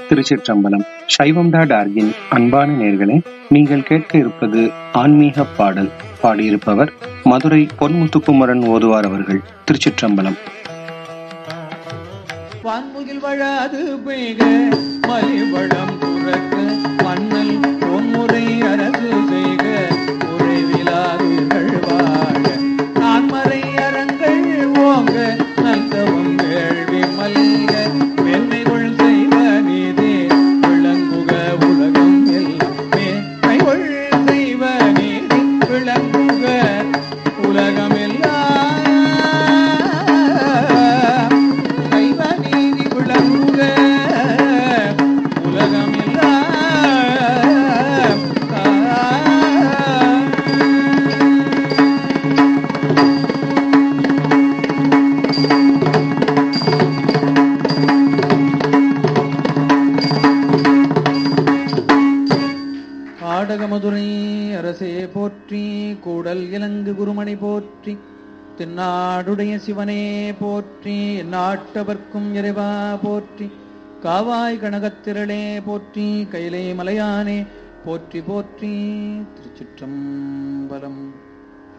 திருச்சிற்றம்பலம் சைவம் டாட் ஆர்கின் அன்பான நேர்களே நீங்கள் கேட்க இருப்பது ஆன்மீக பாடல் பாடியிருப்பவர் மதுரை பொன்முத்துக்குமரன் ஓதுவார் அவர்கள் திருச்சிற்றம்பலம் வான்முகில் வழாது பெய்க மலிவளம் துறக்க மன்னல் பொன்முறை அரசு செய்க உறைவிலாதுகள் வாழ நான்மறை அறங்கள் ஓங்க நல்தவம் வேள்வி மல்க மென்மைகள் செய்வ நீதி விளங்குக உலகம் எல்லாம் மேன்மைகள் செய்வ நீதி விளங்குக உலகம் எல்லாம் சைவ நீதி விளங்குக உலகம் எல்லாம் காடகமதுரை அரசே போற்றி கூடல் இலங்கு குருமணி போற்றி தென்னாடுடைய சிவனே போற்றி நாட்டவர்க்கும் இறைவா போற்றி காவாய் கனகத்திரளே போற்றி கைலை மலையானே போற்றி போற்றி திருச்சிற்றம்பலம்